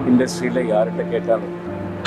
இண்டஸ்ட்ரியில் யார்கிட்ட கேட்டாலும்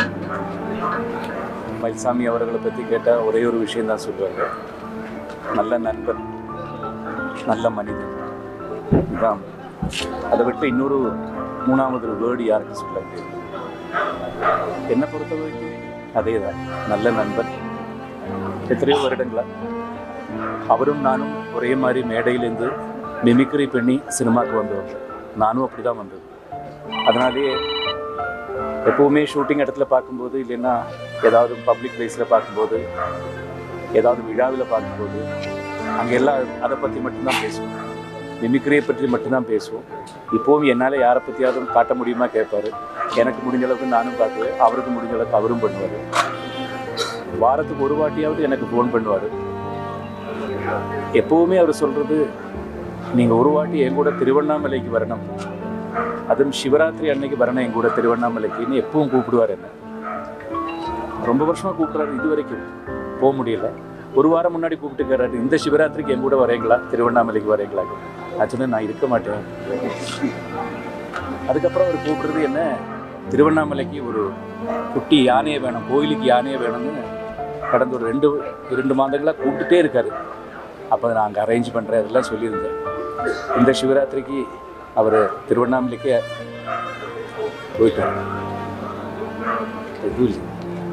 மயில்சாமி அவர்களை பற்றி கேட்டால் ஒரே ஒரு விஷயம்தான் சொல்லுவாங்க நல்ல நண்பன் நல்ல மனிதன் இதான் அதை விட்டு இன்னொரு மூணாவது வேர்டு யாருக்கும் சொல்ல முடியாது என்னை பொறுத்த வரைக்கும் அதே தான் நல்ல நண்பன் எத்தனையோ வருடங்களா அவரும் நானும் ஒரே மாதிரி மேடையிலேருந்து மிமிக்ரி பண்ணி சினிமாவுக்கு வந்தவங்க நானும் அப்படி தான் வந்தது அதனாலேயே எப்போவுமே ஷூட்டிங் இடத்துல பார்க்கும்போது இல்லைன்னா ஏதாவது பப்ளிக் பிளேஸில் பார்க்கும்போது ஏதாவது விழாவில் பார்க்கும்போது அங்கே எல்லாம் அதை பற்றி மட்டும்தான் பேசுவோம் மிமிக்ரியை பற்றி மட்டும்தான் பேசுவோம் இப்போவும் என்னால் யாரை பற்றியாவது காட்ட முடியுமா கேட்பாரு எனக்கு முடிஞ்ச அளவுக்கு நானும் பார்க்குவேன் அவருக்கு முடிஞ்ச அளவுக்கு அவரும் பண்ணுவார் வாரத்துக்கு ஒரு வாட்டியாவது எனக்கு ஃபோன் பண்ணுவார் எப்போவுமே அவர் சொல்கிறது நீங்கள் ஒரு வாட்டி என் கூட திருவண்ணாமலைக்கு வரணும் அதுவும் சிவராத்திரி அன்னைக்கு வரணும் என் கூட திருவண்ணாமலைக்குன்னு எப்பவும் கூப்பிடுவார் என்ன ரொம்ப வருஷமாக கூப்பிட்றாரு இது வரைக்கும் போக முடியல ஒரு வாரம் முன்னாடி கூப்பிட்டு கேட்டாரு இந்த சிவராத்திரிக்கு என் கூட வரீங்களா திருவண்ணாமலைக்கு வரீங்களா ஆக்சுவலி நான் இருக்க மாட்டேன் அதுக்கப்புறம் அவர் கூப்பிடுறது என்ன திருவண்ணாமலைக்கு ஒரு குட்டி யானையை வேணும் கோயிலுக்கு யானையை வேணும்னு கடந்த ஒரு ரெண்டு இரண்டு மாதங்களாக கூப்பிட்டுட்டே இருக்காரு அப்போ நான் அங்கே அரேஞ்ச் பண்ணுறேன் அதெல்லாம் சொல்லியிருந்தேன் இந்த சிவராத்திரிக்கு அவர் திருவண்ணாமலைக்கு போயிட்டார் எதுவும் இல்லை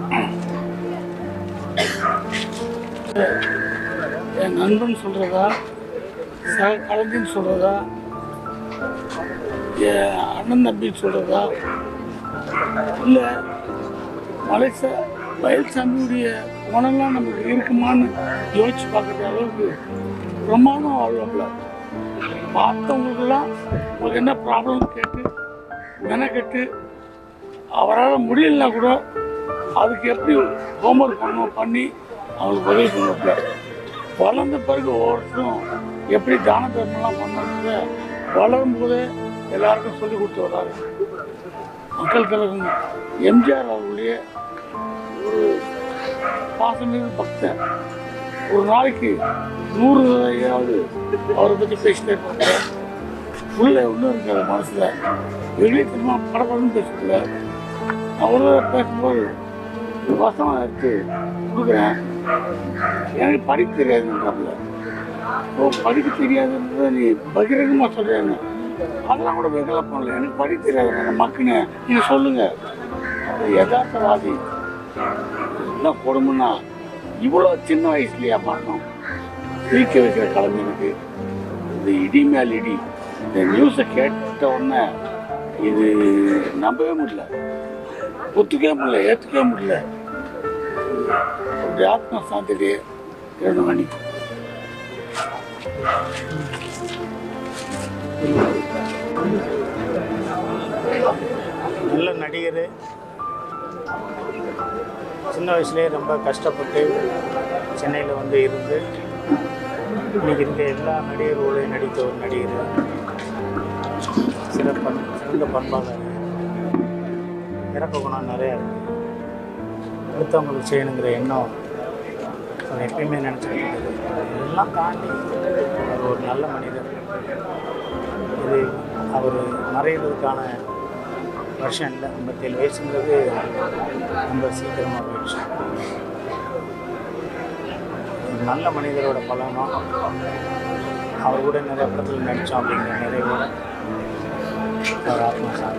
என் நண்பன் சொல்கிறதா சக கலைஞன் சொல்கிறதா என் அண்ணன் தம்பின்னு சொல்கிறதா இல்லை மலைச வயல்சாமியுடைய குணம்லாம் நமக்கு இருக்குமான்னு யோசிச்சு பார்க்குற அளவுக்கு பிரமாதம் வாழ்வாங்கள பார்த்தவங்களுக்கெல்லாம் உங்களுக்கு என்ன ப்ராப்ளம் கேட்டு மெனக்கெட்டு அவரால் முடியலனா கூட அதுக்கு எப்படி ஹோம்ஒர்க் பண்ணணும் பண்ணி அவங்களுக்கு உதவி பண்ணுவாங்க வளர்ந்த பிறகு ஒவ்வொருத்தரும் எப்படி தான தர்மம்லாம் பண்ணணுன்றத வளரும் போதே எல்லாருக்கும் சொல்லி கொடுத்து வர்றாரு மக்கள் கழகம் எம்ஜிஆர் அவர்களுடைய ஒரு பாசமிகு பக்தன் ஒரு நாளைக்கு நூறு தடவையாவது அவரை பற்றி பேசிட்டே இருப்பாங்க உள்ள ஒன்றும் இருக்காது மனசில் வெளியேற்றமாக படப்படன்னு பேசல அவரோட பேசும்போது ஒரு வசனம் எடுத்து கொடுக்குறேன் எனக்கு படிக்க தெரியாதுன்றாப்புல ஓ படிக்க தெரியாதுன்றத நீ பகிரங்கமாக சொல்கிறேன்னு அதெல்லாம் கூட வெகல பண்ணல எனக்கு படிக்க தெரியாது மக்குன்னு நீங்கள் சொல்லுங்கள் அது யதார்த்தவாதி என்ன கொடுமைன்னா இவ்வளோ சின்ன வயசுலையா பண்ணோம் சிரிக்க வைக்கிற கலைஞனுக்கு இந்த இடி மேல் இடி இந்த நியூஸை கேட்ட உடனே இது நம்பவே முடியல ஒத்துக்கவே முடியல ஏற்றுக்கவே முடியல அப்படி ஆத்மா சாந்திலே இரண்டு மணி நல்ல நடிகர் சின்ன வயசுலேயே ரொம்ப கஷ்டப்பட்டு சென்னையில் வந்து இருந்து இன்னைக்கு இருக்க எல்லா நடிகர்களோடையும் நடித்த ஒரு நடிகர் சிறப்பன் சிறந்த பண்பாளர் இறக்க குணம் நிறையா இருக்குது அடுத்தவங்களுக்கு செய்யணுங்கிற எண்ணம் அவர் எப்பயுமே நினச்சிக்கிட்டு இருக்காரு. இதெல்லாம் தாண்டி அவர் ஒரு நல்ல மனிதர் இது அவர் மறைகிறதுக்கான வருஷம் இல்லை ஐம்பத்தேழு வயசுங்கிறது ரொம்ப சீக்கிரமாக போயிடுச்சு ஒரு நல்ல மனிதரோட பலனும் அவர் கூட நிறைய படத்தில் நடித்தோம் அப்படிங்கிற நிறைவோட அவர் ஆத்மா சாமி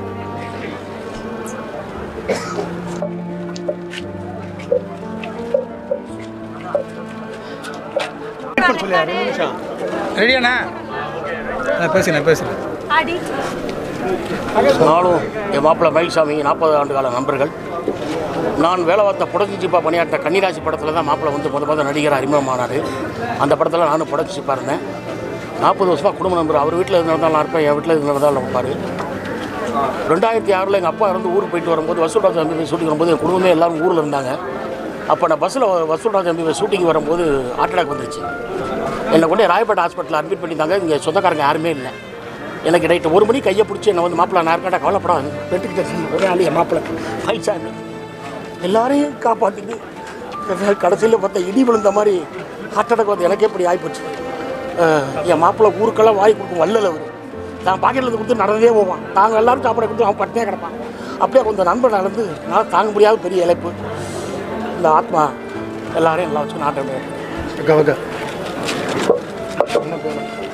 ரெடியாண்ணா நான் பேசுகிறேன் பேசுகிறேன் ஆடி நானும் என் மாப்பிள்ளை மயில்சாமி நாற்பது ஆண்டு கால நண்பர்கள் நான் வேலை பார்த்த புடச்சிச்சிப்பா பணியாற்ற கன்னிராசி படத்தில் தான் மாப்பிள்ளை வந்து முத முத நடிகர் அறிமுகமானார் அந்த படத்தில் நானும் புடச்சிப்பா இருந்தேன் நாற்பது வருஷமாக குடும்ப நண்பர் அவர் வீட்டில் இருந்தாலும் நான் இருப்பேன் என் வீட்டில் இருந்தாலும் இருப்பார் ரெண்டாயிரத்தி ஆறில் எங்கள் அப்பா இருந்து ஊருக்கு போயிட்டு வரும்போது வசூல்ராஜ் எம்பி ஷூட்டிங் வரும்போது என் குடும்பமே எல்லாரும் ஊரில் இருந்தாங்க அப்போ நான் பஸ்ஸில் வசூல்ராஜ் எம்பி ஷூட்டிங் வரும்போது ஹார்ட் அட்டாக் வந்துருச்சு என்னை கொண்டு ராயப்பேட்டை ஹாஸ்பிட்டலில் அட்மிட் பண்ணியிருந்தாங்க இங்கே சொந்தக்காரங்க யாருமே இல்லை எனக்கு நைட்டு ஒரு மணி கையை பிடிச்சி என்னை வந்து மாப்பிள்ளை நான் இருக்கட்டா கவலைப்படாது பெற்றுக்கிட்ட ஒரே ஆள் என் மாப்பிள்ளை மயில்சாமி எல்லாரையும் காப்பாற்றிட்டு கடைசியில் பார்த்தா இடி விழுந்த மாதிரி ஹார்ட் அட்டாக் வந்து எனக்கே இப்படி ஆகிப்போச்சு அஹ் என் மாப்பிள்ளை ஊருக்கெல்லாம் வாய் கொடுக்கும் வல்லல் அவர் தான் பாக்கெட்டில் கொடுத்து நடந்தே போவான் நாங்கள் எல்லாரும் சாப்பிட கொடுத்து அவன் பட்டினே கிடப்பான் அப்படியே கொஞ்சம் நண்பர் நடந்து நான் தாங்க முடியாத பெரிய இழப்பு இந்த ஆத்மா எல்லாரையும் எல்லாம் வச்சு நாட்டை ஓகே ஓகே என்ன பேர்